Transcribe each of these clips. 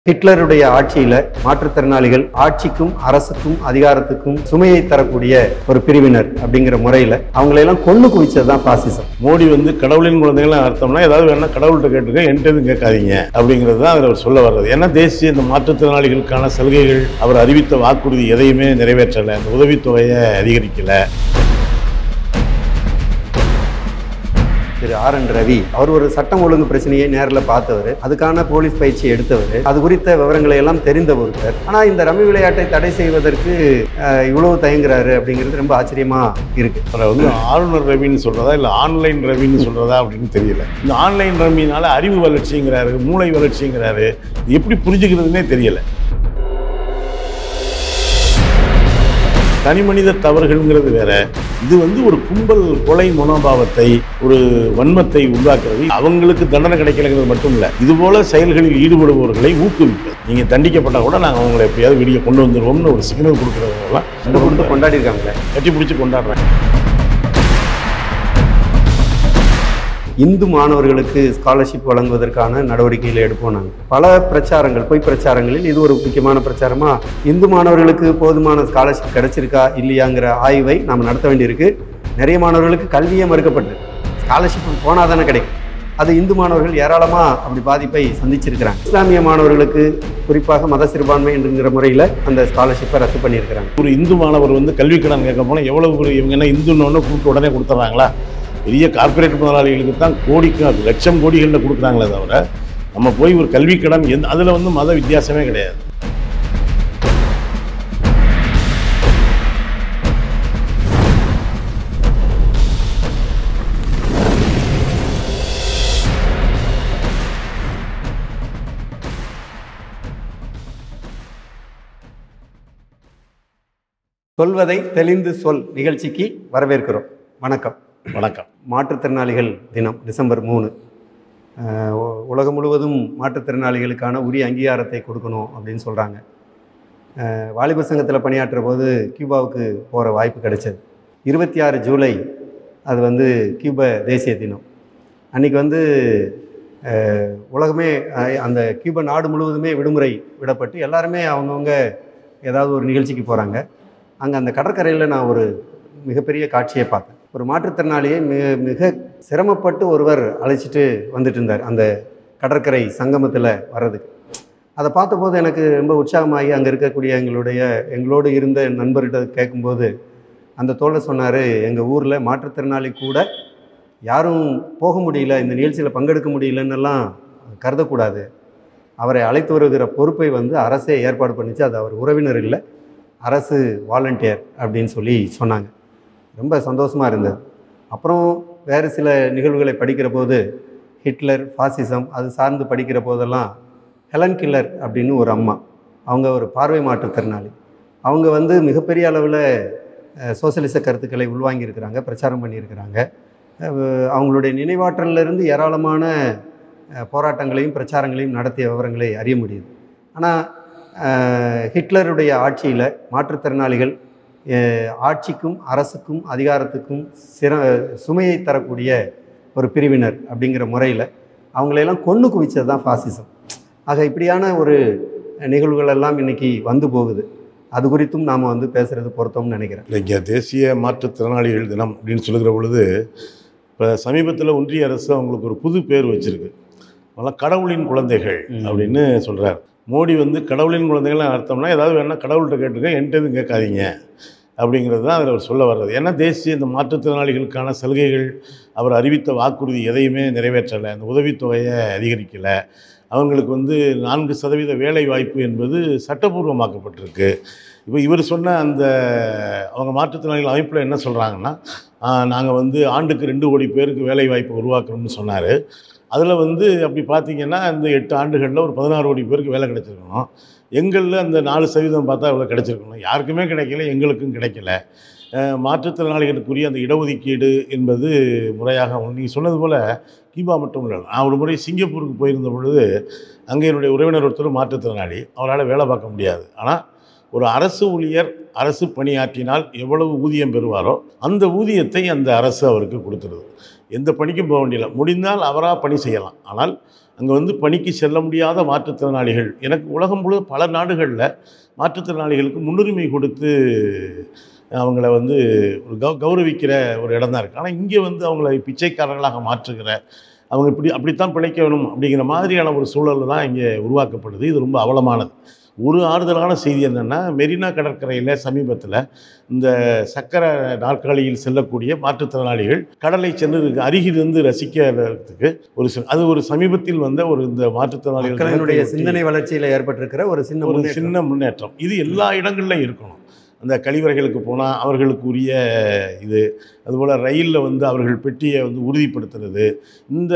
ஹிட்லருடைய ஆட்சியில மாற்றுத்திறனாளிகள் ஆட்சிக்கும் அரசுக்கும் அதிகாரத்துக்கும் சுமையை தரக்கூடிய ஒரு பிரிவினர் அப்படிங்கிற முறையில அவங்களையெல்லாம் கொண்டு குவிச்சது தான் பாசிசம் மோடி வந்து கடவுளின் குழந்தைகள்லாம் அர்த்தம்னா ஏதாவது வேணா கடவுள்கிட்ட கேட்டுக்க என்கிட்ட எதுவும் கேட்காதீங்க அப்படிங்கிறது தான் அதில் அவர் சொல்ல வர்றது ஏன்னா தேசிய இந்த மாற்றுத்திறனாளிகளுக்கான சலுகைகள் அவர் அறிவித்த வாக்குறுதி எதையுமே நிறைவேற்றலை இந்த உதவித்தொகையை அதிகரிக்கலை திரு ஆர் என் ரவி அவர் ஒரு சட்டம் ஒழுங்கு பிரச்சனையை நேரில் பார்த்தவர் அதுக்கான போலீஸ் பயிற்சி எடுத்தவர் அது குறித்த விவரங்களை எல்லாம் தெரிந்த ஒருத்தர் ஆனால் இந்த ரம்மி விளையாட்டை தடை செய்வதற்கு அஹ், இவ்வளவு தயங்குறாரு அப்படிங்கிறது ரொம்ப ஆச்சரியமா இருக்கு அவரை வந்து ஆளுநர் ரவின்னு சொல்றதா இல்லை ஆன்லைன் ரவின்னு சொல்றதா அப்படின்னு தெரியல இந்த ஆன்லைன் ரவினால அறிவு வளர்ச்சிங்கிறாரு மூளை வளர்ச்சிங்கிறாரு இது எப்படி புரிஞ்சுக்கிறதுனே தெரியல தனி மனித தவறுகள்ங்கிறது வேற இது வந்து ஒரு கும்பல் கொலை மனோபாவத்தை ஒரு வன்மத்தை உண்டாக்குறது அவங்களுக்கு தண்டனை கிடைக்கலங்கிறது மட்டும் இல்லை இது போல செயல்களில் ஈடுபடுபவர்களை ஊக்குவிப்பது நீங்க தண்டிக்கப்பட்டா கூட நாங்கள் அவங்களை எப்படியாவது வெளியே கொண்டு வந்துருவோம்னு ஒரு சிக்னல் கொடுக்குறவங்கலாம் கொண்டு கொண்டு கொண்டாடி இருக்காங்களே கட்டி பிடிச்சி கொண்டாடுறாங்க இந்து மாணவர்களுக்கு ஸ்காலர்ஷிப் வழங்குவதற்கான நடவடிக்கைகளை எடுப்போம் நாங்கள் பல பிரச்சாரங்கள் பொய் பிரச்சாரங்களில் இது ஒரு முக்கியமான பிரச்சாரமா இந்து மாணவர்களுக்கு போதுமான ஸ்காலர்ஷிப் கிடைச்சிருக்கா இல்லையாங்கிற ஆய்வை நாம் நடத்த வேண்டியிருக்கு நிறைய மாணவர்களுக்கு கல்வியே மறுக்கப்பட்டிருக்கு ஸ்காலர்ஷிப் போனால் தானே கிடைக்கும் அது இந்து மாணவர்கள் ஏராளமாக அப்படி பாதிப்பை சந்திச்சிருக்கிறாங்க இஸ்லாமிய மாணவர்களுக்கு குறிப்பாக மத சிறுபான்மை என்கிற முறையில் அந்த ஸ்காலர்ஷிப்பை ரத்து பண்ணியிருக்கிறாங்க ஒரு இந்து மாணவர் வந்து கல்வி கடன் கேட்க போனால் எவ்வளவு ஒரு இவங்க என்ன இந்துன்னு கூப்பிட்டு உடனே கொடுத்துட்றாங்களா பெரிய கார்ப்பரேட் முதலாளிகளுக்கு தான் கோடிக்கு லட்சம் கோடிகளில் கொடுக்குறாங்களே தவிர நம்ம போய் ஒரு கல்வி கடன் எந்த அதில் வந்து மத வித்தியாசமே கிடையாது சொல்வதை தெளிந்து சொல் நிகழ்ச்சிக்கு வரவேற்கிறோம் வணக்கம் வணக்கம் மாற்றுத்திறனாளிகள் தினம் டிசம்பர் மூணு அஹ் உ- உலகம் முழுவதும் மாற்றுத்திறனாளிகளுக்கான உரிய அங்கீகாரத்தை கொடுக்கணும் அப்படின்னு சொல்கிறாங்க வாலிப சங்கத்தில் பணியாற்றுற போது கியூபாவுக்கு போகிற வாய்ப்பு கிடைச்சது இருபத்தி ஆறு ஜூலை அது வந்து கியூபா தேசிய தினம் அன்றைக்கி வந்து அஹ், உலகமே அஹ், அந்த கியூபா நாடு முழுவதுமே விடுமுறை விடப்பட்டு எல்லாருமே அவங்கவுங்க ஏதாவது ஒரு நிகழ்ச்சிக்கு போகிறாங்க அங்கே அந்த கடற்கரையில் நான் ஒரு மிகப்பெரிய காட்சியை பார்த்தேன் ஒரு மாற்றுத்திறனாளியை மிக மிக சிரமப்பட்டு ஒருவர் அழைச்சிட்டு வந்துட்டு இருந்தார் அந்த கடற்கரை சங்கமத்தில் வர்றதுக்கு அதை பார்த்தபோது எனக்கு ரொம்ப உற்சாகமாகி அங்கே இருக்கக்கூடிய எங்களுடைய எங்களோடு இருந்த நண்பர்கிட்ட கேட்கும்போது அந்த தோழர் சொன்னார் எங்கள் ஊரில் மாற்றுத்திறனாளி கூட யாரும் போக முடியல இந்த நிகழ்ச்சியில் பங்கெடுக்க முடியலன்னெல்லாம் கருதக்கூடாது அவரை அழைத்து வருகிற பொறுப்பை வந்து அரசே ஏற்பாடு பண்ணிச்சு அது அவர் உறவினர் இல்லை அரசு வாலண்டியர் அப்படின்னு சொல்லி சொன்னாங்க ரொம்ப சந்தோஷமாக இருந்தது அப்புறம் வேறு சில நிகழ்வுகளை படிக்கிற போது ஹிட்லர் ஃபாசிசம் அது சார்ந்து படிக்கிற போதெல்லாம் ஹெலன் கில்லர் அப்படின்னு ஒரு அம்மா அவங்க ஒரு பார்வை மாற்றுத்திறனாளி அவங்க வந்து மிகப்பெரிய அளவில் சோசியலிச கருத்துக்களை உள்வாங்கியிருக்கிறாங்க பிரச்சாரம் பண்ணியிருக்கிறாங்க அஹ் அவங்களுடைய நினைவாற்றல்ல இருந்து ஏராளமான அஹ், போராட்டங்களையும் பிரச்சாரங்களையும் நடத்திய விவரங்களை அறிய முடியுது ஆனால் ஹிட்லருடைய ஆட்சியில் மாற்றுத்திறனாளிகள் அஹ், ஆட்சிக்கும் அரசுக்கும் அதிகாரத்துக்கும் சிற சுமையை தரக்கூடிய ஒரு பிரிவினர் அப்படிங்கிற முறையில் அவங்களையெல்லாம் கொண்டு குவிச்சது தான் ஃபாசிசம் ஆக இப்படியான ஒரு நிகழ்வுகள் எல்லாம் இன்னைக்கு வந்து போகுது அது குறித்தும் நாம் வந்து பேசுறது பொருத்தம்னு நினைக்கிறேன் இங்கே தேசிய மாற்றுத்திறனாளிகள் தினம் அப்படின்னு சொல்லுகிற பொழுது இப்போ சமீபத்தில் ஒன்றிய அரசு அவங்களுக்கு ஒரு புது பேர் வச்சிருக்கு அதெல்லாம் கடவுளின் குழந்தைகள் ம். அப்படின்னு சொல்கிறார் மோடி வந்து கடவுளின் குழந்தைகள்லாம் அர்த்தம்னா ஏதாவது வேணா கடவுள்கிட்ட கேட்டுக்க என்கிட்ட எதுவும் கேட்காதீங்க அப்படிங்கிறது தான் அதில் அவர் சொல்ல வர்றது ஏன்னா தேசிய இந்த மாற்றுத்திறனாளிகளுக்கான சலுகைகள் அவர் அறிவித்த வாக்குறுதி எதையுமே நிறைவேற்றலை அந்த உதவித்தொகையை அதிகரிக்கலை அவங்களுக்கு வந்து நான்கு சதவீத வேலை வாய்ப்பு என்பது சட்டபூர்வமாக்கப்பட்டிருக்கு இப்போ இவர் சொன்ன அந்த அவங்க மாற்றுத்திறனாளிகள் அமைப்பில் என்ன சொல்கிறாங்கன்னா நாங்கள் வந்து ஆண்டுக்கு ரெண்டு கோடி பேருக்கு வேலை வாய்ப்பு உருவாக்குறோம்னு சொன்னார் அதில் வந்து அப்படி பார்த்தீங்கன்னா இந்த எட்டு ஆண்டுகளில் ஒரு பதினாறு கோடி பேருக்கு வேலை கிடைச்சிருக்கணும் எங்களில் அந்த நாலு சதவீதம் பார்த்தா இவ்வளோ கிடைச்சிருக்கணும் யாருக்குமே கிடைக்கல எங்களுக்கும் கிடைக்கல அஹ் மாற்றுத்திறனாளிகளுக்குரிய அந்த இடஒதுக்கீடு என்பது முறையாக நீங்கள் சொன்னது போல் கீபா மட்டும் இல்லை நான் ஒரு முறை சிங்கப்பூருக்கு போயிருந்த பொழுது அங்கே என்னுடைய உறவினர் ஒருத்தர் மாற்றுத்திறனாளி அவரால் வேலை பார்க்க முடியாது ஆனால் ஒரு அரசு ஊழியர் அரசு பணியாற்றினால் எவ்வளவு ஊதியம் பெறுவாரோ அந்த ஊதியத்தை அந்த அரசு அவருக்கு கொடுத்துருது எந்த பணிக்கும் போக வேண்டியதில்லை முடிந்தால் அவராக பணி செய்யலாம் ஆனால் அங்கே வந்து பணிக்கு செல்ல முடியாத மாற்றுத்திறனாளிகள் எனக்கு உலகம் முழுவதும் பல நாடுகளில் மாற்றுத்திறனாளிகளுக்கு முன்னுரிமை கொடுத்து அவங்கள வந்து ஒரு கௌ கௌரவிக்கிற ஒரு இடம் தான் இருக்குது ஆனால் இங்கே வந்து அவங்கள பிச்சைக்காரர்களாக மாற்றுகிற அவங்க இப்படி அப்படித்தான் பிழைக்க வேணும் அப்படிங்கிற மாதிரியான ஒரு சூழல் தான் இங்கே உருவாக்கப்படுது இது ரொம்ப அவலமானது ஒரு ஆறுதலான செய்தி என்னென்னா மெரினா கடற்கரையில் சமீபத்தில் இந்த சக்கர நாற்காலியில் செல்லக்கூடிய மாற்றுத்திறனாளிகள் கடலை சென்று அருகிலிருந்து ரசிக்கிறதுக்கு ஒரு சி- அது ஒரு சமீபத்தில் வந்த ஒரு இந்த மாற்றுத்திறனாளிகள் மக்களினுடைய தினத்தை ஒட்டி சிந்தனை வளர்ச்சியில் ஏற்பட்டிருக்கிற ஒரு சின்ன ஒரு முன்னேற்றம். சின்ன முன்னேற்றம் இது எல்லா இடங்கள்லையும் இருக்கணும் அந்த கழிவறைகளுக்கு போனால் அவர்களுக்கு உரிய இது அதுபோல் ரயிலில் வந்து அவர்கள் பெட்டியை வந்து உறுதிப்படுத்துறது இந்த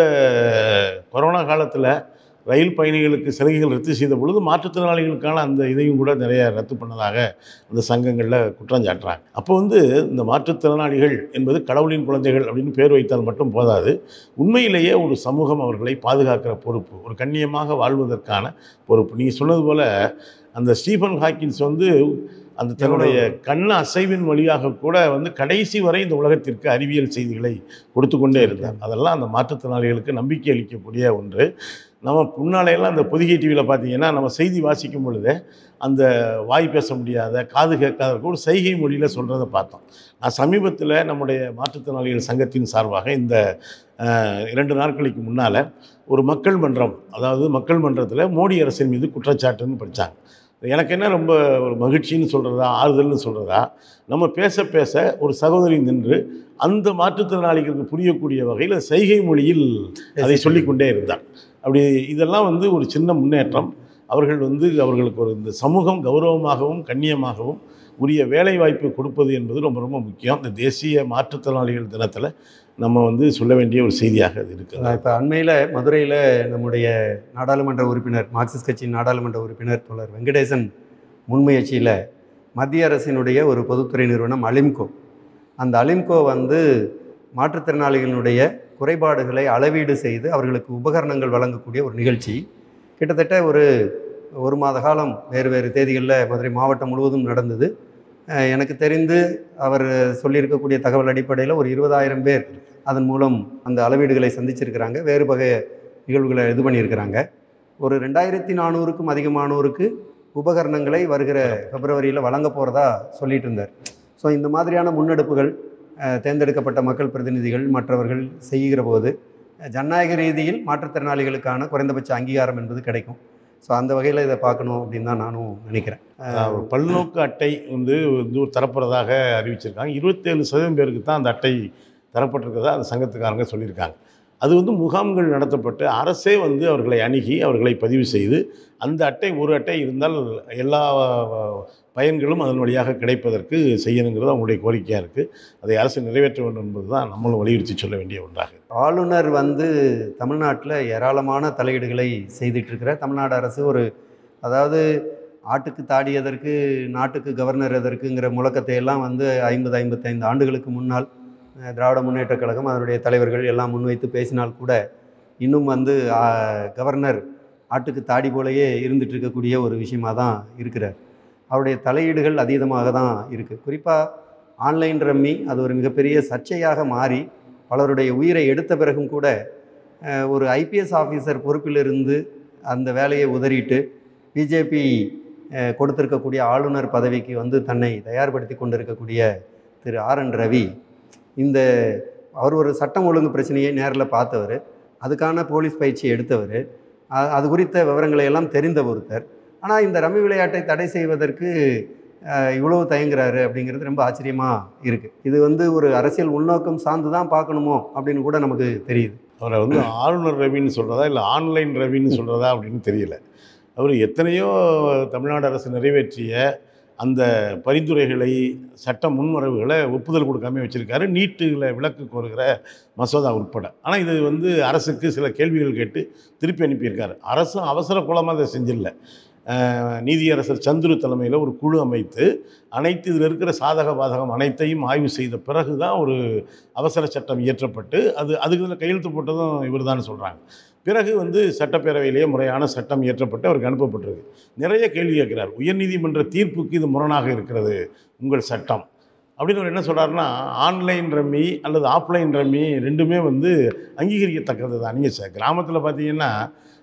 கொரோனா காலத்தில் ரயில் பயணிகளுக்கு சலுகைகள் ரத்து செய்த பொழுது மாற்றுத்திறனாளிகளுக்கான அந்த இதையும் கூட நிறைய ரத்து பண்ணதாக அந்த சங்கங்களில் குற்றம் சாட்டுறாங்க அப்போ வந்து இந்த மாற்றுத்திறனாளிகள் என்பது கடவுளின் குழந்தைகள் அப்படின்னு பேர் வைத்தால் மட்டும் போதாது உண்மையிலேயே ஒரு சமூகம் அவர்களை பாதுகாக்கிற பொறுப்பு ஒரு கண்ணியமாக வாழ்வதற்கான பொறுப்பு நீங்கள் சொன்னது போல் அந்த ஸ்டீஃபன் ஹாக்கின்ஸ் வந்து அந்த தன்னுடைய கண் அசைவின் வழியாக கூட வந்து கடைசி வரை இந்த உலகத்திற்கு அறிவியல் செய்திகளை கொடுத்து கொண்டே இருந்தார் அதெல்லாம் அந்த மாற்றுத்திறனாளிகளுக்கு நம்பிக்கை அளிக்கக்கூடிய ஒன்று நம்ம முன்னாலையெல்லாம் அந்த பொதிகை டிவியில் பார்த்தீங்கன்னா நம்ம செய்தி வாசிக்கும் பொழுதே அந்த வாய் பேச முடியாத காது கேட்காத ஒரு சைகை மொழியில் சொல்கிறத பார்த்தோம் நான் சமீபத்தில் நம்முடைய மாற்றுத்திறனாளிகள் சங்கத்தின் சார்பாக இந்த அஹ், இரண்டு நாட்களுக்கு முன்னால் ஒரு மக்கள் மன்றம் அதாவது மக்கள் மன்றத்தில் மோடி அரசின் மீது குற்றச்சாட்டுன்னு படித்தாங்க எனக்கு என்ன ரொம்ப ஒரு மகிழ்ச்சின்னு சொல்கிறதா ஆறுதல்னு சொல்கிறதா நம்ம பேச பேச ஒரு சகோதரி நின்று அந்த மாற்றுத்திறனாளிகளுக்கு புரியக்கூடிய வகையில் சைகை மொழியில் அதை சொல்லிக்கொண்டே இருந்தார் அப்படி இதெல்லாம் வந்து ஒரு சின்ன முன்னேற்றம் அவர்கள் வந்து அவர்களுக்கு ஒரு இந்த சமூகம் கௌரவமாகவும் கண்ணியமாகவும் உரிய வேலை வாய்ப்பு கொடுப்பது என்பது ரொம்ப ரொம்ப முக்கியம் இந்த தேசிய மாற்றுத்திறனாளிகள் தினத்தில் நம்ம வந்து சொல்ல வேண்டிய ஒரு செய்தியாக அது இருக்குது இப்போ அண்மையில் மதுரையில் நம்முடைய நாடாளுமன்ற உறுப்பினர் மார்க்சிஸ்ட் கட்சியின் நாடாளுமன்ற உறுப்பினர் தோழர் வெங்கடேசன் முன்முயற்சியில் மத்திய அரசினுடைய ஒரு பொதுத்துறை நிறுவனம் அலிம்கோ அந்த அலிம்கோ வந்து மாற்றுத்திறனாளிகளினுடைய குறைபாடுகளை அளவீடு செய்து அவர்களுக்கு உபகரணங்கள் வழங்கக்கூடிய ஒரு நிகழ்ச்சி கிட்டத்தட்ட ஒரு ஒரு மாத காலம் வேறு வேறு தேதிகளில் மதுரை மாவட்டம் முழுவதும் நடந்தது அஹ் எனக்கு தெரிந்து அவர் சொல்லியிருக்கக்கூடிய தகவல் அடிப்படையில் ஒரு இருபதாயிரம் பேர் அதன் மூலம் அந்த அளவீடுகளை சந்திச்சிருக்கிறாங்க வேறு வகை நிகழ்வுகளை இது பண்ணியிருக்கிறாங்க ஒரு ரெண்டாயிரத்தி நானூறுக்கும் அதிகமானோருக்கு உபகரணங்களை வருகிற பிப்ரவரியில் வழங்க போகிறதா சொல்லிட்டு இருந்தார் ஸோ இந்த மாதிரியான முன்னெடுப்புகள் அஹ், தேர்ந்தெடுக்கப்பட்ட மக்கள் பிரதிநிதிகள் மற்றவர்கள் செய்கிற போது அஹ், ஜனநாயக ரீதியில் மாற்றுத்திறனாளிகளுக்கான குறைந்தபட்ச அங்கீகாரம் என்பது கிடைக்கும் ஸோ அந்த வகையில் இதை பார்க்கணும் அப்படின்னு தான் நானும் நினைக்கிறேன் அஹ் ஒரு பல்நோக்கு அட்டை வந்து வந்து ஒரு தரப்படுறதாக அறிவிச்சிருக்காங்க இருபத்தேழு சதவீதம் பேருக்கு தான் அந்த அட்டை தரப்பட்டிருக்கிறதா அந்த சங்கத்துக்காரங்க சொல்லியிருக்காங்க அது வந்து முகாம்கள் நடத்தப்பட்டு அரசே வந்து அவர்களை அணுகி அவர்களை பதிவு செய்து அந்த அட்டை ஒரு அட்டை இருந்தால் எல்லா அஹ், பயன்களும் அதன் வழியாக கிடைப்பதற்கு செய்யணுங்கிறது அவங்களுடைய கோரிக்கையாக இருக்குது அதை அரசு நிறைவேற்ற வேண்டும் என்பது தான் நம்மளும் வலியுறுத்தி சொல்ல வேண்டிய ஒன்றாக இருக்கு. ஆளுநர் வந்து தமிழ்நாட்டில் ஏராளமான தலையீடுகளை செய்துட்டு இருக்கிற தமிழ்நாடு அரசு ஒரு அதாவது ஆட்டுக்கு தாடி எதற்கு நாட்டுக்கு கவர்னர் எதற்குங்கிற முழக்கத்தை எல்லாம் வந்து ஐம்பது ஐம்பத்தைந்து ஆண்டுகளுக்கு முன்னால் அஹ், திராவிட முன்னேற்றக் கழகம் அதனுடைய தலைவர்கள் எல்லாம் முன்வைத்து பேசினால் கூட இன்னும் வந்து ஆ, கவர்னர் ஆட்டுக்கு தாடி போலயே இருந்துட்டு இருக்கக்கூடிய ஒரு விஷயமா தான் இருக்கிறார் அவருடைய தலையீடுகள் அதீதமாக தான் இருக்குது குறிப்பாக ஆன்லைன் ரம்மி அது ஒரு மிகப்பெரிய சர்ச்சையாக மாறி பலருடைய உயிரை எடுத்த பிறகும் கூட அஹ், ஒரு ஐபிஎஸ் ஆஃபீஸர் பொறுப்பிலிருந்து அந்த வேலையை உதறிட்டு பிஜேபி கொடுத்திருக்கக்கூடிய ஆளுநர் பதவிக்கு வந்து தன்னை தயார்படுத்தி கொண்டிருக்கக்கூடிய திரு ஆர் என் ரவி இந்த அவர் ஒரு சட்டம் ஒழுங்கு பிரச்சனையை நேரில் பார்த்தவர் அதுக்கான போலீஸ் பயிற்சி எடுத்தவர் அ- அது குறித்த விவரங்களை எல்லாம் தெரிந்த ஒருத்தர் ஆனால் இந்த ரம்மி விளையாட்டை தடை செய்வதற்கு அஹ், இவ்வளவு தயங்குறாரு அப்படிங்கிறது ரொம்ப ஆச்சரியமாக இருக்குது இது வந்து ஒரு அரசியல் உள்நோக்கம் சார்ந்து தான் பார்க்கணுமோ அப்படின்னு கூட நமக்கு தெரியுது அவரை வந்து ஆளுநர் ரவின்னு சொல்கிறதா இல்லை ஆன்லைன் ரவின்னு சொல்கிறதா அப்படின்னு தெரியல அவர் எத்தனையோ தமிழ்நாடு அரசு நிறைவேற்றிய அந்த பரிந்துரைகளை சட்ட முன்வரவுகளை ஒப்புதல் கொடுக்காம வச்சுருக்காரு நீட்டுகளை விலக்கு கோருகிற மசோதா உட்பட ஆனால் இது வந்து அரசுக்கு சில கேள்விகள் கேட்டு திருப்பி அனுப்பியிருக்காரு அரசும் அவசர குலமாக அதை செஞ்சிடல அஹ், நீதியரசர் சந்துரு தலைமையில் ஒரு குழு அமைத்து அனைத்து இதில் இருக்கிற சாதக பாதகம் அனைத்தையும் ஆய்வு செய்த பிறகு தான் ஒரு அவசர சட்டம் இயற்றப்பட்டு அது அதுக்கு இதில் கையெழுத்து போட்டதும் இவர் தான் சொல்கிறாங்க பிறகு வந்து சட்டப்பேரவையிலேயே முறையான சட்டம் இயற்றப்பட்டு அவருக்கு அனுப்பப்பட்டிருக்கு நிறைய கேள்வி கேட்கிறார் உயர்நீதிமன்ற தீர்ப்புக்கு இது முரணாக இருக்கிறது உங்கள் சட்டம் அப்படின்னு அவர் என்ன சொல்கிறாருன்னா ஆன்லைன் ரம்மி அல்லது ஆஃப்லைன் ரம்மி ரெண்டுமே வந்து அங்கீகரிக்கத்தக்கது தான் நீங்கள் கிராமத்தில் பார்த்தீங்கன்னா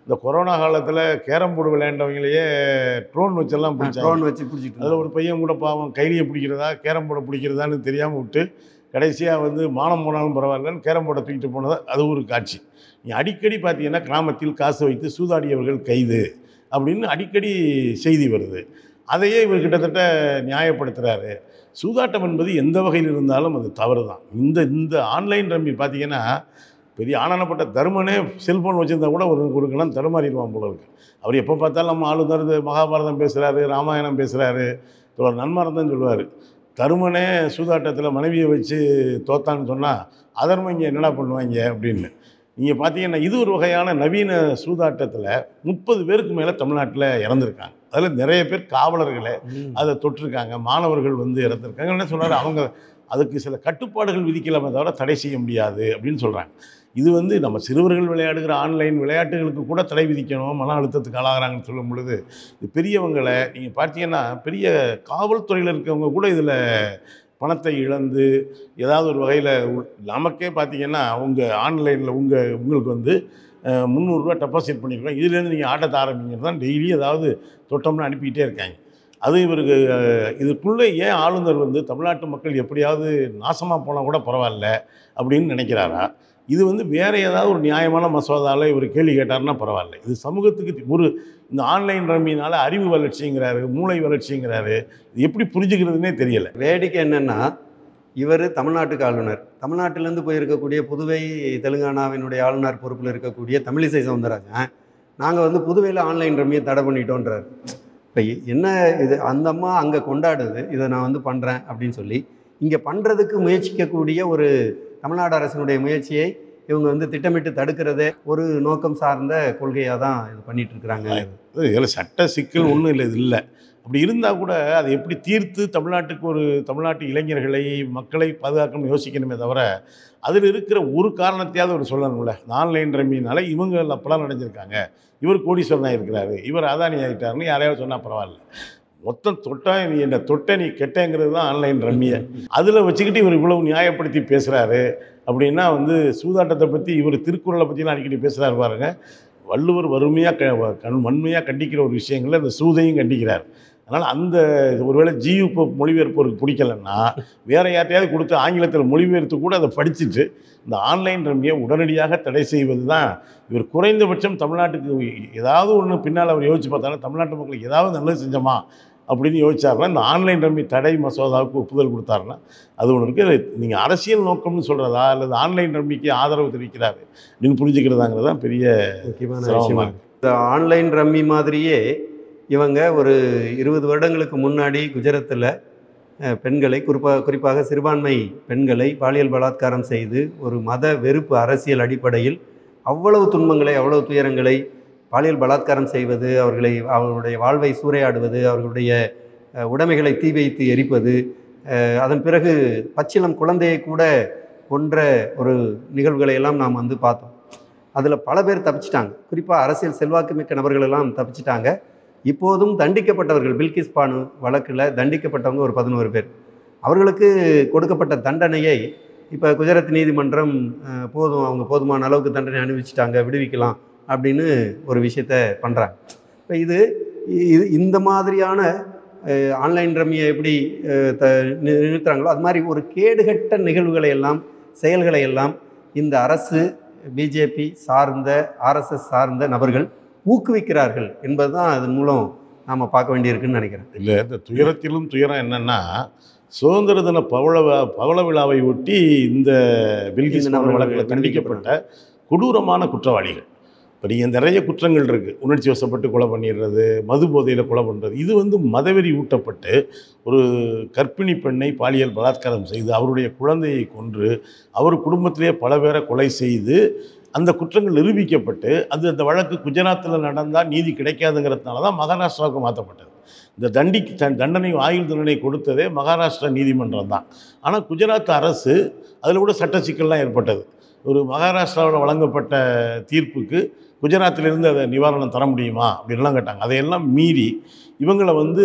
இந்த கொரோனா காலத்தில் கேரம் போர்டு விளையாண்டவங்களையே ட்ரோன் வச்செல்லாம் பிடிச்சாங்க ட்ரோன் வச்சு பிடிச்சிட்டு அதில் ஒரு பையன் கூட பாவம் கைலியை பிடிக்கிறதா கேரம் போர்டை பிடிக்கிறதான்னு தெரியாமல் விட்டு கடைசியாக வந்து மானம் போனாலும் பரவாயில்லன்னு கேரம் போர்டை தூக்கிட்டு போனது அது ஒரு காட்சி நீ அடிக்கடி பார்த்தீங்கன்னா கிராமத்தில் காசு வைத்து சூதாடியவர்கள் கைது அப்படின்னு அடிக்கடி செய்தி வருது அதையே இவர் கிட்டத்தட்ட நியாயப்படுத்துகிறாரு சூதாட்டம் என்பது எந்த வகையில் இருந்தாலும் அது தவறு தான் இந்த இந்த ஆன்லைன் ரம்மி பார்த்தீங்கன்னா பெரிய ஆனானப்பட்ட தர்மனே செல்ஃபோன் வச்சுருந்தா கூட ஒரு ஒரு கணம் தடுமாறிடுவான் போல இருக்கு அவர் எப்போ பார்த்தாலும் நம்ம ஆளுநர் இது மகாபாரதம் பேசுகிறாரு ராமாயணம் பேசுகிறாரு தோழர் நன்மாரதம் சொல்லுவார் தருமனே சூதாட்டத்தில் மனைவியை வச்சு தோத்தான்னு சொன்னால் அதர்மம் இங்கே என்னடா பண்ணுவாங்க அப்படின்னு நீங்கள் பார்த்தீங்கன்னா இது ஒரு வகையான நவீன சூதாட்டத்தில் முப்பது பேருக்கு மேலே தமிழ்நாட்டில் இறந்துருக்காங்க அதில் நிறைய பேர் காவலர்களை ம். அதை தொட்டிருக்காங்க மாணவர்கள் வந்து இறந்துருக்காங்க என்ன சொல்றாரு அவங்க அதுக்கு சில கட்டுப்பாடுகள் விதிக்கலாமே தவிர தடை செய்ய முடியாது அப்படின்னு சொல்கிறாங்க இது வந்து நம்ம சிறுவர்கள் விளையாடுகிற ஆன்லைன் விளையாட்டுகளுக்கு கூட தடை விதிக்கணும் மன அழுத்தத்துக்கு ஆளாகிறாங்கன்னு சொல்லும் பொழுது இது பெரியவங்களை நீங்கள் பார்த்தீங்கன்னா பெரிய காவல்துறையில் இருக்கவங்க கூட இதில் பணத்தை இழந்து ஏதாவது ஒரு வகையில் நமக்கே பார்த்தீங்கன்னா உங்கள் ஆன்லைனில் உங்கள் உங்களுக்கு வந்து அஹ், முந்நூறுரூவா டெபாசிட் பண்ணியிருக்கோம் இதுலேருந்து நீங்கள் ஆட்டத்தை ஆரம்பிங்கிறது தான் டெய்லி ஏதாவது தொட்டோம்னு அனுப்பிக்கிட்டே இருக்காங்க அது இவருக்கு அஹ், இதுக்குள்ளே ஏன் ஆளுநர் வந்து தமிழ்நாட்டு மக்கள் எப்படியாவது நாசமாக போனால் கூட பரவாயில்ல அப்படின்னு நினைக்கிறாரா இது வந்து வேற ஏதாவது ஒரு நியாயமான மசோதாவில் இவர் கேள்வி கேட்டாருன்னா பரவாயில்ல இது சமூகத்துக்கு ஒரு இந்த ஆன்லைன் ரம்மினால அறிவு வளர்ச்சிங்கிறாரு மூளை வளர்ச்சிங்கிறாரு இது எப்படி புரிஞ்சுக்கிறதுனே தெரியல வேடிக்கை என்னன்னா இவர் தமிழ்நாட்டுக்கு ஆளுநர் தமிழ்நாட்டிலேருந்து போயிருக்கக்கூடிய புதுவை தெலுங்கானாவினுடைய ஆளுநர் பொறுப்பில் இருக்கக்கூடிய தமிழிசை சவுந்தரராஜன் நாங்கள் வந்து புதுவையில் ஆன்லைன் ரம்மியை தடை பண்ணிட்டோன்றார் இப்போ என்ன இது அந்த அம்மா அங்கே கொண்டாடுது இதை நான் வந்து பண்ணுறேன் அப்படின்னு சொல்லி இங்கே பண்ணுறதுக்கு முயற்சிக்கக்கூடிய ஒரு தமிழ்நாடு அரசினுடைய முயற்சியை இவங்க வந்து திட்டமிட்டு தடுக்கிறதே ஒரு நோக்கம் சார்ந்த கொள்கையாக தான் இது பண்ணிட்டு இருக்கிறாங்க இதில் சட்ட சிக்கல் ஒன்றும் இல்லை இது இல்லை அப்படி இருந்தால் கூட அதை எப்படி தீர்த்து தமிழ்நாட்டுக்கு ஒரு தமிழ்நாட்டு இளைஞர்களை மக்களை பாதுகாக்கணும்னு யோசிக்கணுமே தவிர அதில் இருக்கிற ஒரு காரணத்தையாவது அவர் சொல்லணும்ல இந்த ஆன்லைன் ரம்மினால இவங்க அப்பெல்லாம் நடந்திருக்காங்க இவர் கோடீஸ்வரனாக இருக்கிறாரு இவர் அதானி ஆகிட்டாருன்னு யாரையாவது சொன்னால் பரவாயில்ல மொத்தம் தொட்டா நீ என்ன தொட்ட நீ கெட்டங்கிறது தான் ஆன்லைன் ரம்மியை அதில் வச்சுக்கிட்டு இவர் இவ்வளவு நியாயப்படுத்தி பேசுகிறாரு அப்படின்னா வந்து சூதாட்டத்தை பற்றி இவர் திருக்குறளை பற்றிலாம் அடிக்கடி பேசுகிறாரு பாருங்க வள்ளுவர் வறுமையாக க கண் வன்மையாக கண்டிக்கிற ஒரு விஷயங்களில் இந்த சூதையும் கண்டிக்கிறார் அதனால் அந்த ஒருவேளை ஜியு இப்போ மொழிபெயர்ப்போருக்கு பிடிக்கலன்னா வேற யார்ட்டையாவது கொடுத்து ஆங்கிலத்தில் மொழிபெயர்த்து கூட அதை படிச்சுட்டு இந்த ஆன்லைன் ரம்மியை உடனடியாக தடை செய்வது தான் இவர் குறைந்தபட்சம் தமிழ்நாட்டுக்கு ஏதாவது ஒன்று பின்னால் அவர் யோசிச்சு பார்த்தாலும் தமிழ்நாட்டு மக்களுக்கு ஏதாவது நல்லது செஞ்சோமா அப்படின்னு யோசிச்சாருன்னா இந்த ஆன்லைன் ரம்மி தடை மசோதாவுக்கு ஒப்புதல் கொடுத்தாருன்னா அது ஒன்று இருக்குது நீங்கள் அரசியல் நோக்கம்னு சொல்கிறதா அல்லது ஆன்லைன் ரம்மிக்கு ஆதரவு தெரிவிக்கிறாரு அப்படின்னு புரிஞ்சுக்கிறதாங்கிறது தான் பெரிய முக்கியமான சிரமமா விஷயமா இருக்கு. இருக்கு. இந்த ஆன்லைன் ரம்மி மாதிரியே இவங்க ஒரு இருபது வருடங்களுக்கு முன்னாடி குஜராத்தில் அஹ், பெண்களை குறிப்பாக குறிப்பாக சிறுபான்மை பெண்களை பாலியல் பலாத்காரம் செய்து ஒரு மத வெறுப்பு அரசியல் அடிப்படையில் அவ்வளவு துன்பங்களை அவ்வளவு துயரங்களை பாலியல் பலாத்காரம் செய்வது அவர்களை அவர்களுடைய வாழ்வை சூறையாடுவது அவர்களுடைய அஹ், உடைமைகளை தீ வைத்து எரிப்பது அஹ், அதன் பிறகு பச்சிளம் குழந்தையை கூட கொன்ற ஒரு நிகழ்வுகளை எல்லாம் நாம் வந்து பார்த்தோம் அதில் பல பேர் தப்பிச்சிட்டாங்க குறிப்பாக அரசியல் செல்வாக்கு மிக்க நபர்கள் எல்லாம் தப்பிச்சிட்டாங்க இப்போதும் தண்டிக்கப்பட்டவர்கள் பில்கிஸ் பானு வழக்கில் தண்டிக்கப்பட்டவங்க ஒரு பதினோரு பேர் அவர்களுக்கு கொடுக்கப்பட்ட தண்டனையை இப்போ குஜராத் நீதிமன்றம் அஹ், போதும் அவங்க போதுமான அளவுக்கு தண்டனை அனுபவிச்சிட்டாங்க விடுவிக்கலாம் அப்படின்னு ஒரு விஷயத்த பண்ணுறாங்க இப்போ இது இது இந்த மாதிரியான அஹ், ஆன்லைன் ரம்மியை எப்படி அஹ், த நி- நிறுத்துறாங்களோ அது மாதிரி ஒரு கேடுகட்ட நிகழ்வுகளை எல்லாம் செயல்களை எல்லாம் இந்த அரசு பிஜேபி சார்ந்த ஆர்எஸ்எஸ் சார்ந்த நபர்கள் ஊக்குவிக்கிறார்கள் என்பதுதான் அதன் மூலம் நாம் பார்க்க வேண்டியிருக்குன்னு நினைக்கிறேன் இல்லை இந்த துயரத்திலும் துயரம் என்னன்னா சுதந்திர தின பவள விழா- பவள விழாவை ஒட்டி இந்த பில்கிஸ் இந்த நபர்கள் வழக்கில் தண்டிக்கப்பட்ட கொடூரமான குற்றவாளிகள் இப்போ நீங்கள் நிறைய குற்றங்கள் இருக்குது உணர்ச்சி வசப்பட்டு கொலை பண்ணிடுறது மது போதையில் கொலை பண்ணுறது இது வந்து மதவெறி ஊட்டப்பட்டு ஒரு கர்ப்பிணி பெண்ணை பாலியல் பலாத்காரம் செய்து அவருடைய குழந்தையை கொன்று அவர் குடும்பத்திலேயே பல பேரை கொலை செய்து அந்த குற்றங்கள் நிரூபிக்கப்பட்டு அது அந்த வழக்கு குஜராத்தில் நடந்தால் நீதி கிடைக்காதுங்கிறதுனால தான் மகாராஷ்டிராவுக்கு மாற்றப்பட்டது இந்த தண்டிக்கு தன் தண்டனை ஆயுள் தண்டனை கொடுத்ததே மகாராஷ்டிரா நீதிமன்றம் தான் ஆனால் குஜராத் அரசு அதில் கூட சட்ட சிக்கல்லாம் ஏற்பட்டது ஒரு மகாராஷ்டிராவில் வழங்கப்பட்ட தீர்ப்புக்கு குஜராத்திலிருந்து அதை நிவாரணம் தர முடியுமா அப்படின்லாம் கேட்டாங்க அதையெல்லாம் மீறி இவங்களை வந்து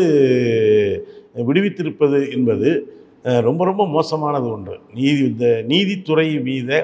விடுவித்திருப்பது என்பது அஹ், ரொம்ப ரொம்ப மோசமானது ஒன்று நீதி இந்த நீதித்துறை மீத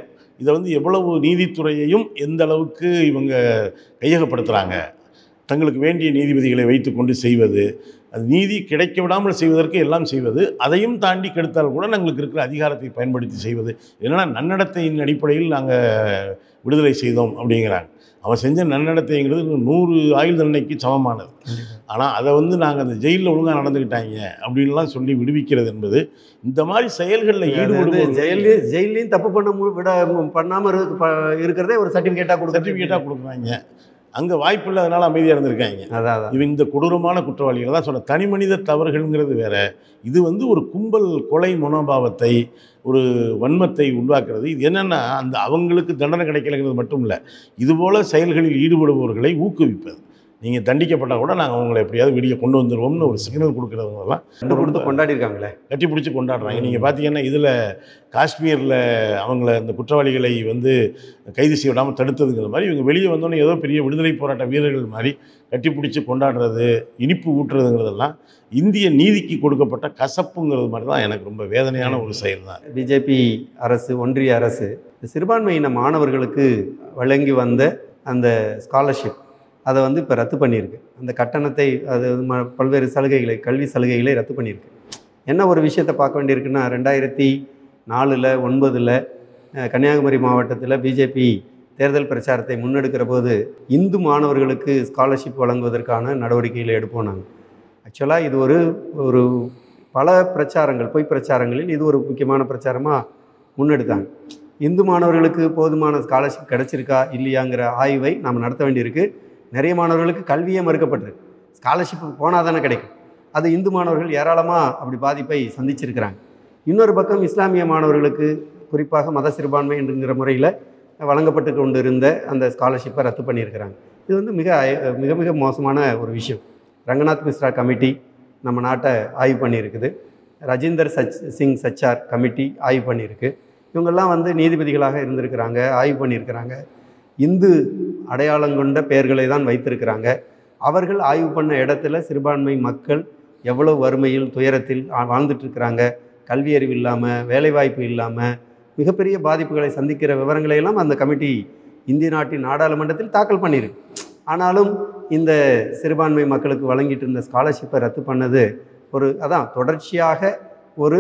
இதை வந்து எவ்வளவு நீதித்துறையையும் எந்த அளவுக்கு இவங்க கையகப்படுத்துகிறாங்க தங்களுக்கு வேண்டிய நீதிபதிகளை வைத்துக்கொண்டு செய்வது அது நீதி கிடைக்க விடாமல் செய்வதற்கு எல்லாம் செய்வது அதையும் தாண்டி கெடுத்தால் கூட எங்களுக்கு இருக்கிற அதிகாரத்தை பயன்படுத்தி செய்வது என்னன்னா நன்னடத்தையின் அடிப்படையில் நாங்கள் விடுதலை செய்தோம் அப்படிங்கிறாங்க அவன் செஞ்ச நன்னடத்தைங்கிறது நூறு ஆயுள் தண்டனைக்கு சமமானது ஆனால் அதை வந்து நாங்கள் அந்த ஜெயிலில் ஒழுங்காக நடந்துக்கிட்டாங்க அப்படின்லாம் சொல்லி விடுவிக்கிறது என்பது இந்த மாதிரி செயல்களில் அது வந்து ஈடுபடுவோம் ஜெயிலையும் ஜெயிலையும் தப்பு பண்ண மு- விட பண்ணாமல் இரு ப- இருக்கிறதே ஒரு சர்டிஃபிகேட்டாக கொடுக்க சர்டிஃபிகேட்டாக கொடுக்குறாங்க அங்கே வாய்ப்பு இல்லாதனால அமைதியாக இருந்திருக்காங்க அதான் அதான் இவன் இந்த கொடூரமான குற்றவாளிகள் தான் சொன்ன தனி மனித தவறுகள்ங்கிறது வேற இது வந்து ஒரு கும்பல் கொலை மனோபாவத்தை ஒரு வன்மத்தை உண்டாக்குறது இது என்னன்னா அந்த அவங்களுக்கு தண்டனை கிடைக்கலங்கிறது மட்டும் இல்லை இதுபோல செயல்களில் ஈடுபடுபவர்களை ஊக்குவிப்பது நீங்கள் தண்டிக்கப்பட்டால் கூட நாங்கள் அவங்களை எப்படியாவது வெளியே கொண்டு வந்துடுவோம்னு ஒரு சிக்னல் கொடுக்குறவங்கலாம் ரெண்டு கொடுத்து கொண்டாடி இருக்காங்களே கட்டி பிடிச்சி கொண்டாடுறாங்க நீங்கள் பார்த்தீங்கன்னா இதில் காஷ்மீரில் அவங்கள இந்த குற்றவாளிகளை வந்து கைது செய்ய விடாமல் தடுத்ததுங்கிற மாதிரி இவங்க வெளியே வந்தோன்னே ஏதோ பெரிய விடுதலை போராட்ட வீரர்கள் மாதிரி கட்டி பிடிச்சி கொண்டாடுறது இனிப்பு ஊட்டுறதுங்கிறதெல்லாம் இந்திய நீதிக்கு கொடுக்கப்பட்ட கசப்புங்கிறது மாதிரி தான் எனக்கு ரொம்ப வேதனையான ஒரு செயல் தான் பிஜேபி அரசு ஒன்றிய அரசு இந்த சிறுபான்மையின மாணவர்களுக்கு வழங்கி வந்த அந்த ஸ்காலர்ஷிப் அதை வந்து இப்போ ரத்து பண்ணியிருக்கு அந்த கட்டணத்தை அது வந்து ம- பல்வேறு சலுகைகளை கல்வி சலுகைகளை ரத்து பண்ணியிருக்கு என்ன ஒரு விஷயத்தை பார்க்க வேண்டியிருக்குன்னா ரெண்டாயிரத்தி நாலில் ஒன்பதில் கன்னியாகுமரி மாவட்டத்தில் பிஜேபி தேர்தல் பிரச்சாரத்தை முன்னெடுக்கிற போது இந்து மாணவர்களுக்கு ஸ்காலர்ஷிப் வழங்குவதற்கான நடவடிக்கைகளை எடுப்போம் நாங்கள் ஆக்சுவலாக இது ஒரு ஒரு பல பிரச்சாரங்கள் பொய் பிரச்சாரங்களில் இது ஒரு முக்கியமான பிரச்சாரமாக முன்னெடுத்தாங்க இந்து மாணவர்களுக்கு போதுமான ஸ்காலர்ஷிப் கிடைச்சிருக்கா இல்லையாங்கிற ஆய்வை நாம் நடத்த வேண்டியிருக்கு நிறைய மாணவர்களுக்கு கல்வியே மறுக்கப்பட்டிருக்கு ஸ்காலர்ஷிப் போனால் தானே கிடைக்கும் அது இந்து மாணவர்கள் ஏராளமாக அப்படி பாதிப்பை சந்திச்சிருக்கிறாங்க இன்னொரு பக்கம் இஸ்லாமிய மாணவர்களுக்கு குறிப்பாக மத சிறுபான்மை என்கிற முறையில் வழங்கப்பட்டு கொண்டு இருந்த அந்த ஸ்காலர்ஷிப்பை ரத்து பண்ணியிருக்கிறாங்க இது வந்து மிக அய- மிக மிக மோசமான ஒரு விஷயம் ரங்கநாத் மிஸ்ரா கமிட்டி நம்ம நாட்டை ஆய்வு பண்ணியிருக்குது ரஜிந்தர் சச் சிங் சச்சார் கமிட்டி ஆய்வு பண்ணியிருக்கு இவங்கெல்லாம் வந்து நீதிபதிகளாக இருந்திருக்கிறாங்க ஆய்வு பண்ணியிருக்கிறாங்க இந்து அடையாளம் கொண்ட பெயர்களை தான் வைத்திருக்கிறாங்க அவர்கள் ஆய்வு பண்ண இடத்துல சிறுபான்மை மக்கள் எவ்வளவு வறுமையில் துயரத்தில் ஆ- வாழ்ந்துட்டு இருக்கிறாங்க கல்வி அறிவு இல்லாமல் வேலைவாய்ப்பு இல்லாமல் மிகப்பெரிய பாதிப்புகளை சந்திக்கிற விவரங்களை எல்லாம் அந்த கமிட்டி இந்திய நாட்டின் நாடாளுமன்றத்தில் தாக்கல் பண்ணியிருக்கு ஆனாலும் இந்த சிறுபான்மை மக்களுக்கு வழங்கிட்டு இருந்த ஸ்காலர்ஷிப்பை ரத்து பண்ணது ஒரு அதான் தொடர்ச்சியாக ஒரு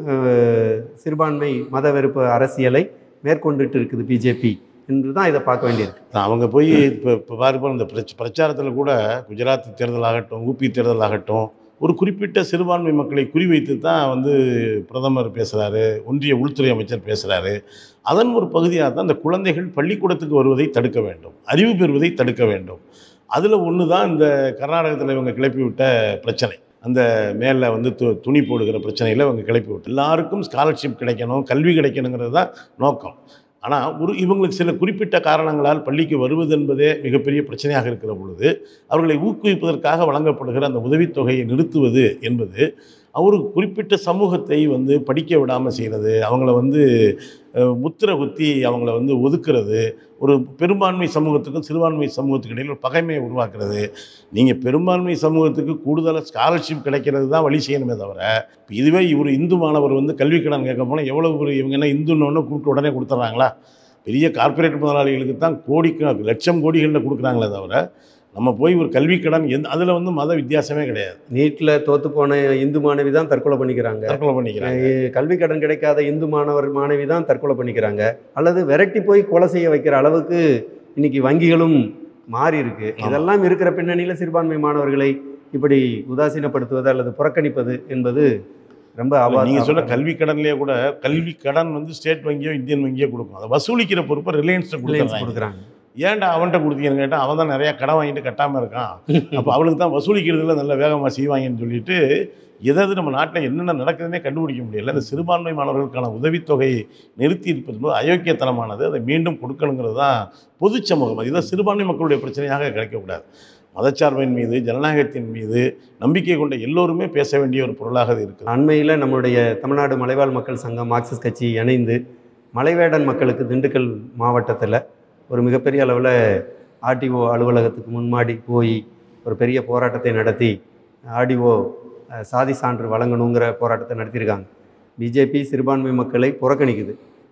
அஹ், சிறுபான்மை மத வெறுப்பு அரசியலை மேற்கொண்டுட்டு இருக்குது பிஜேபி என்று தான் இதை பார்க்க வேண்டியிருக்கு அவங்க போய் இப்போ இப்போ பாருப்போம் இந்த பிரச்ச பிரச்சாரத்தில் கூட குஜராத் தேர்தல் ஆகட்டும் ஊபி தேர்தல் ஆகட்டும் ஒரு குறிப்பிட்ட சிறுபான்மை மக்களை குறிவைத்து தான் வந்து பிரதமர் பேசுகிறாரு ஒன்றிய உள்துறை அமைச்சர் பேசுகிறாரு அதன் ஒரு பகுதியாக தான் இந்த குழந்தைகள் பள்ளிக்கூடத்துக்கு வருவதை தடுக்க வேண்டும் அறிவு பெறுவதை தடுக்க வேண்டும் அதில் ஒன்று தான் இந்த கர்நாடகத்தில் இவங்க கிளப்பி விட்ட பிரச்சனை அந்த மேலே வந்து து துணி போடுகிற பிரச்சனையில் இவங்க கிளப்பி விட்டு எல்லாருக்கும் ஸ்காலர்ஷிப் கிடைக்கணும் கல்வி கிடைக்கணுங்கிறது தான் நோக்கம் ஆனால் ஒரு இவங்களுக்கு சில குறிப்பிட்ட காரணங்களால் பள்ளிக்கு வருவது என்பதே மிகப்பெரிய பிரச்சனையாக இருக்கிற பொழுது அவர்களை ஊக்குவிப்பதற்காக வழங்கப்படுகிற அந்த உதவித்தொகையை நிறுத்துவது என்பது ஒரு குறிப்பிட்ட சமூகத்தை வந்து படிக்க விடாமல் செய்கிறது அவங்கள வந்து அஹ், முத்திரை குத்தி அவங்கள வந்து ஒதுக்குறது ஒரு பெரும்பான்மை சமூகத்துக்கும் சிறுபான்மை சமூகத்துக்கு இடையில் ஒரு பகைமையை உருவாக்குறது நீங்கள் பெரும்பான்மை சமூகத்துக்கு கூடுதலாக ஸ்காலர்ஷிப் கிடைக்கிறது தான் வழி செய்யணுமே தவிர இப்போ இதுவே ஒரு இந்து மாணவர் வந்து கல்வி கடன் கேட்க போனால் எவ்வளோ ஒரு இவங்க என்ன இந்துன்னு கூப்பிட்டு உடனே கொடுத்துட்றாங்களா பெரிய கார்ப்பரேட் முதலாளிகளுக்கு தான் கோடி லட்சம் கோடிகளில் கொடுக்குறாங்களே தவிர நம்ம போய் ஒரு கல்வி கடன் எந்த அதில் வந்து மத வித்தியாசமே கிடையாது நீட்டில் தோத்து போன இந்து மாணவி தான் தற்கொலை பண்ணிக்கிறாங்க தற்கொலை பண்ணிக்கிறாங்க அஹ் கல்வி கடன் கிடைக்காத இந்து மாணவர் மாணவி தான் தற்கொலை பண்ணிக்கிறாங்க அல்லது விரட்டி போய் கொலை செய்ய வைக்கிற அளவுக்கு இன்னைக்கு வங்கிகளும் மாறி இருக்கு ஆமா. இதெல்லாம் இருக்கிற பின்னணியில் சிறுபான்மை மாணவர்களை இப்படி உதாசீனப்படுத்துவது அல்லது புறக்கணிப்பது என்பது ரொம்ப ஆபா- நீங்கள் சொன்ன கல்வி கடன்லேயே கூட கல்வி கடன் வந்து ஸ்டேட் வங்கியோ இந்தியன் வங்கியோ கொடுக்கும் அதை வசூலிக்கிற பொறுப்பை ரிலையன்ஸை ரிலையன்ஸ் கொடுக்குறாங்க கொடுக்குறாங்க ஏன்டா அவன்கிட்ட கொடுத்தீங்கன்னு கேட்டால் அவன் தான் நிறையா கடன் வாங்கிட்டு கட்டாமல் இருக்கான் அப்போ அவளுக்கு தான் வசூலிக்கிறதுல நல்ல வேகமாக செய்வாங்கன்னு சொல்லிட்டு எதாவது நம்ம நாட்டில் என்னென்ன நடக்குதுன்னே கண்டுபிடிக்க முடியல இந்த சிறுபான்மை மாணவர்களுக்கான உதவித்தொகையை நிறுத்தி இருப்பது என்பது அயோக்கியத்தனமானது அதை மீண்டும் கொடுக்கணுங்கிறது தான் பொது சமூகம் இதை சிறுபான்மை மக்களுடைய பிரச்சனையாக கிடைக்கக்கூடாது மதச்சார்பின் மீது ஜனநாயகத்தின் மீது நம்பிக்கை கொண்ட எல்லோருமே பேச வேண்டிய ஒரு பொருளாக அது இருக்குது அண்மையில் நம்முடைய தமிழ்நாடு மலைவாழ் மக்கள் சங்கம் மார்க்சிஸ்ட் கட்சி இணைந்து மலைவேடன் மக்களுக்கு திண்டுக்கல் மாவட்டத்தில் ஒரு மிகப்பெரிய அளவில் ஆர்டிஓ அலுவலகத்துக்கு முன்மாடி போய் ஒரு பெரிய போராட்டத்தை நடத்தி ஆர்டிஓ சாதி சான்று வழங்கணுங்கிற போராட்டத்தை நடத்தியிருக்காங்க பிஜேபி சிறுபான்மை மக்களை புறக்கணிக்குது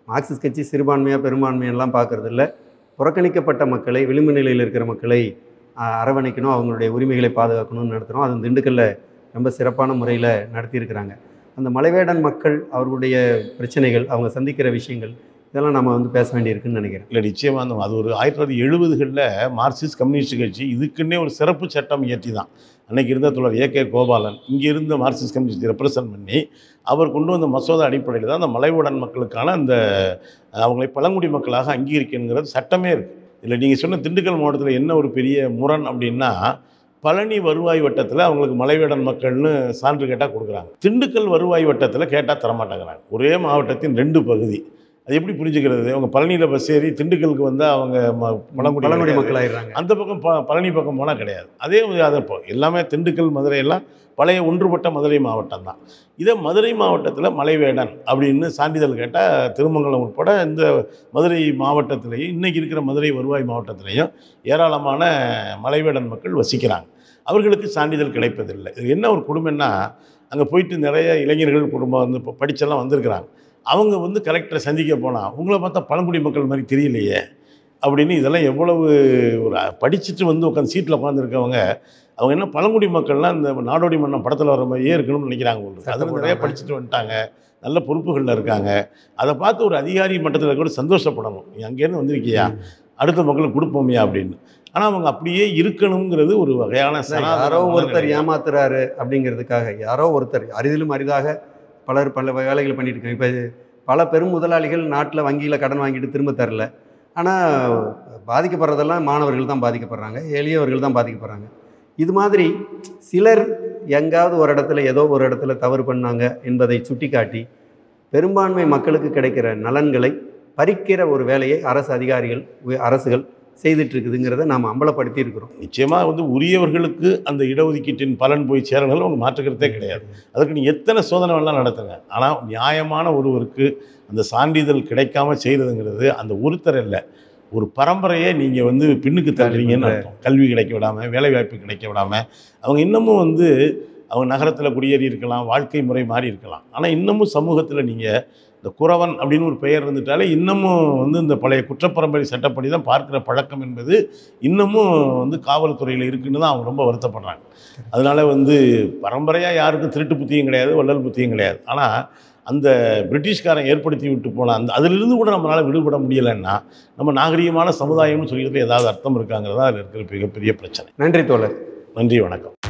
மார்க்சிஸ்ட் கட்சி சிறுபான்மையாக பெரும்பான்மையெல்லாம் பார்க்கறது இல்ல புறக்கணிக்கப்பட்ட மக்களை விளிம்பு நிலையில் இருக்கிற மக்களை ஆஹ், அரவணைக்கணும் அவங்களுடைய உரிமைகளை பாதுகாக்கணும்னு நடத்துகிறோம் அது திண்டுக்கல்ல ரொம்ப சிறப்பான முறையில் நடத்தியிருக்கிறாங்க அந்த மலைவேடன் மக்கள் அவர்களுடைய பிரச்சனைகள் அவங்க சந்திக்கிற விஷயங்கள் இதெல்லாம் நம்ம வந்து பேச வேண்டியிருக்குன்னு நினைக்கிறேன் இல்லை நிச்சயமாக அந்த அது ஒரு ஆயிரத்தி தொள்ளாயிரத்தி எழுபதுகளில் மார்க்சிஸ்ட் கம்யூனிஸ்ட் கட்சி இதுக்குன்னே ஒரு சிறப்பு சட்டம் இயற்றி தான் அன்னைக்கு இருந்த தோழர் ஏ கே கோபாலன் இங்கே இருந்த மார்க்சிஸ்ட் கம்யூனிஸ்ட் ரெப்ரசன்ட் பண்ணி அவர் கொண்டு வந்த மசோதா அடிப்படையில் தான் அந்த மலைவுடன் மக்களுக்கான அந்த அஹ், அவங்களை பழங்குடி மக்களாக அங்கீகரிக்கணுங்கிறது சட்டமே இருக்குது இல்லை நீங்கள் சொன்ன திண்டுக்கல் மாவட்டத்தில் என்ன ஒரு பெரிய முரண் அப்படின்னா பழனி வருவாய் வட்டத்தில் அவங்களுக்கு மலைவேடன் மக்கள்னு சான்று கேட்டால் கொடுக்குறாங்க திண்டுக்கல் வருவாய் வட்டத்தில் கேட்டால் தரமாட்டேங்கிறாங்க ஒரே மாவட்டத்தின் ரெண்டு பகுதி அது எப்படி புரிஞ்சுக்கிறது அவங்க பழனியில் பஸ் ஏறி திண்டுக்கலுக்கு வந்தால் அவங்க ம- பழங்குடி பழங்குடி கிடையாது. மக்கள் ஆயிடுறாங்க அந்த பக்கம் ப பழனி பக்கம் போனால் கிடையாது அதே ஒரு அதை இப்போ எல்லாமே திண்டுக்கல் மதுரை எல்லாம் பழைய ஒன்றுபட்ட மதுரை மாவட்டம் தான் இதே மதுரை மாவட்டத்தில் மலைவேடன் அப்படின்னு சான்றிதழ் கேட்டால் திருமங்கலம் உட்பட இந்த மதுரை மாவட்டத்திலையும் இன்றைக்கி இருக்கிற மதுரை வருவாய் மாவட்டத்திலையும் ஏராளமான மலைவேடன் மக்கள் வசிக்கிறாங்க அவர்களுக்கு சான்றிதழ் கிடைப்பதில்லை இது என்ன ஒரு குடும்பம்னா அங்கே போயிட்டு நிறைய இளைஞர்கள் குடும்பம் வந்து இப்போ படிச்செல்லாம் வந்திருக்கிறாங்க அவங்க வந்து கலெக்டரை சந்திக்க போனால் உங்களை பார்த்தா பழங்குடி மக்கள் மாதிரி தெரியலையே அப்படின்னு இதெல்லாம் எவ்வளவு ஒரு படிச்சுட்டு வந்து உட்காந்து சீட்டில் உட்காந்துருக்கவங்க அவங்க என்ன பழங்குடி மக்கள்லாம் இந்த நாடோடி மன்னன் படத்தில் வர மாதிரியே இருக்கணும்னு நினைக்கிறாங்க உங்களுக்கு அதில் நிறைய சட்டப்போடாம. படிச்சுட்டு வந்துட்டாங்க நல்ல பொறுப்புகளில் இருக்காங்க அதை பார்த்து ஒரு அதிகாரி மட்டத்தில் கூட சந்தோஷப்படணும் நீ அங்கேருந்து வந்திருக்கியா அடுத்த மக்களுக்கு கொடுப்போமியா அப்படின்னு ஆனால் அவங்க அப்படியே இருக்கணுங்கிறது ஒரு வகையான அதான் சனாதன யாரோ ஒருத்தர் மனநிலை. ஏமாத்துறாரு அப்படிங்கிறதுக்காக யாரோ ஒருத்தர் அரிதிலும் அரிதாக பலர் பல வேலைகளை பண்ணிட்டு இருக்காங்க இப்போ பல பெரும் முதலாளிகள் நாட்டில் வங்கியில் கடன் வாங்கிட்டு திரும்ப தரல ஆனால் பாதிக்கப்படுறதெல்லாம் மாணவர்கள் தான் பாதிக்கப்படுறாங்க எளியவர்கள் தான் பாதிக்கப்படுறாங்க இது மாதிரி சிலர் எங்காவது ஒரு இடத்துல ஏதோ ஒரு இடத்துல தவறு பண்ணாங்க என்பதை சுட்டிக்காட்டி பெரும்பான்மை மக்களுக்கு கிடைக்கிற நலன்களை பறிக்கிற ஒரு வேலையை அரசு அதிகாரிகள் உய- அரசுகள் செய்துட்டு இருக்குதுங்கிறத நாம் அம்பலப்படுத்தி இருக்கிறோம் நிச்சயமாக வந்து உரியவர்களுக்கு அந்த இடஒதுக்கீட்டின் பலன் போய் சேரணும் அவங்க மாற்றுக்கிறதே கிடையாது அதுக்கு நீ எத்தனை சோதனை வேணாலும் நடத்துங்க ஆனால் நியாயமான ஒருவருக்கு அந்த சான்றிதழ் கிடைக்காம செய்கிறதுங்கிறது அந்த ஒருத்தர் இல்லை ஒரு பரம்பரையே நீங்கள் வந்து பின்னுக்கு தள்ளுறீங்கன்னு அர்த்தம் கல்வி கிடைக்க விடாமல் வேலைவாய்ப்பு கிடைக்க விடாமல் அவங்க இன்னமும் வந்து அவங்க நகரத்தில் குடியேறி இருக்கலாம் வாழ்க்கை முறை மாறி இருக்கலாம் ஆனால் இன்னமும் சமூகத்தில் நீங்கள் இந்த குறவன் அப்படின்னு ஒரு பெயர் இருந்துட்டாலே இன்னமும் வந்து இந்த பழைய குற்றப்பரம்பரை சட்டப்படி தான் பார்க்குற பழக்கம் என்பது இன்னமும் வந்து காவல்துறையில் இருக்குன்னு தான் அவங்க ரொம்ப வருத்தப்படுறாங்க அதனால வந்து பரம்பரையாக யாருக்கும் திருட்டு புத்தியும் கிடையாது வள்ளல் புத்தியும் கிடையாது ஆனால் அந்த பிரிட்டிஷ்காரன் ஏற்படுத்தி விட்டு போன அந்த அதிலிருந்து கூட நம்மளால் விடுபட முடியலைன்னா நம்ம நாகரிகமான சமுதாயம்னு சொல்லிட்டு ஏதாவது அர்த்தம் இருக்காங்கிறதா அதில் இருக்கிற மிகப்பெரிய பிரச்சனை நன்றி தோழர் நன்றி வணக்கம்